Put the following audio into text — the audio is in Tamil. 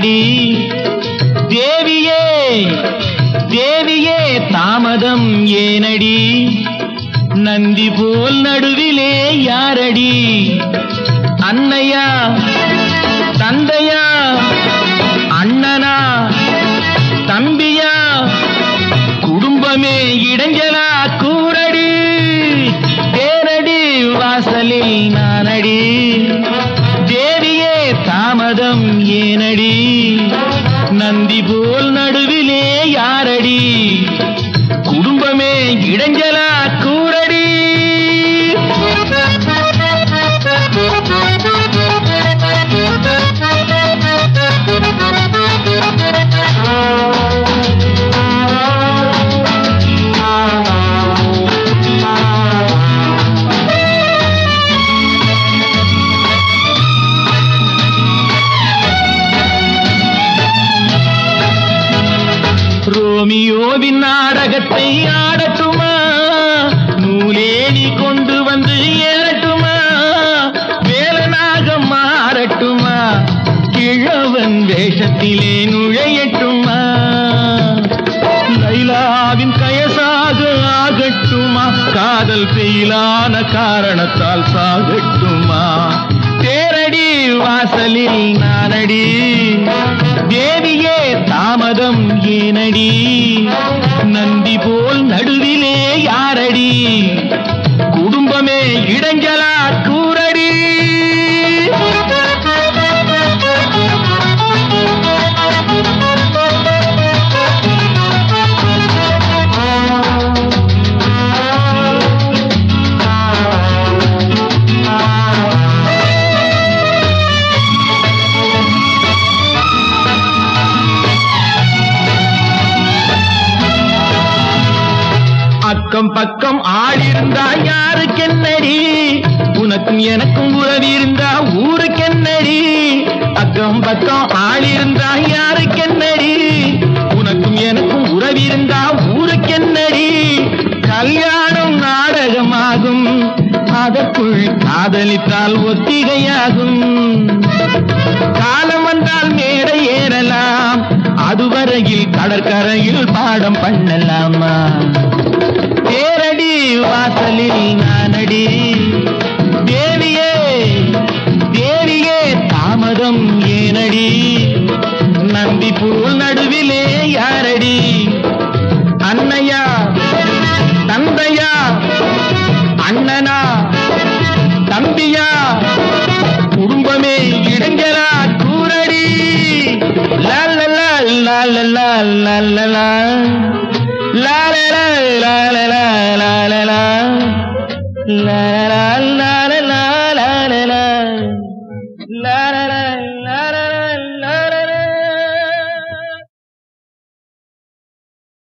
யாரடி தேவியே தேவியே தாமதம் ஏனடி நந்தி போல் நடுவிலே யாரடி அன்னையா தந்தையா அண்ணனா தம்பியா குடும்பமே இடைஞ்சலா கூரடி தேரடி வாசலில் நானடி தேவியே தாமதம் ஏனடி நந்தி போல் நடுவிலே யாரடி குடும்பமே இடைஞ்சலா கூரடி ரோமியோவின் நாடகத்தை ஆடட்டுமா நூலேணி கொண்டு வந்து ஏறட்டுமா வேலனாக மாறட்டுமா கிழவன் வேஷத்திலே நுழையட்டுமா லைலாவின் கயசாக ஆகட்டுமா காதல் பெயிலான காரணத்தால் சாகட்டுமா தேரடி வாசலில் நானடி தேவியே தாமதம் ஏனடி நந்தி போல் நடுவிலே யாரடி குடும்பமே இடைஞ்சலா கூரடி அக்கம் பக்கம் ஆடிருந்தா யாருக்கென்னடி உனக்கும் எனக்கும் உறவிருந்தா ஊருக்கென்னடி அக்கம் பக்கம் ஆடிருந்தா யாருக்கென்னடி உனக்கும் எனக்கும் உறவிருந்தா ஊருக்கென்னடி கல்யாணம் நாடகமாகும் அதற்குள் காதலித்தால் ஒத்திகையாகும் காலம் வந்தால் மேடை ஏறலாம் அதுவரையில் கடற்கரையில் பாடம் பண்ணலாமா தேரடி வாசலில் நானடி தேவிய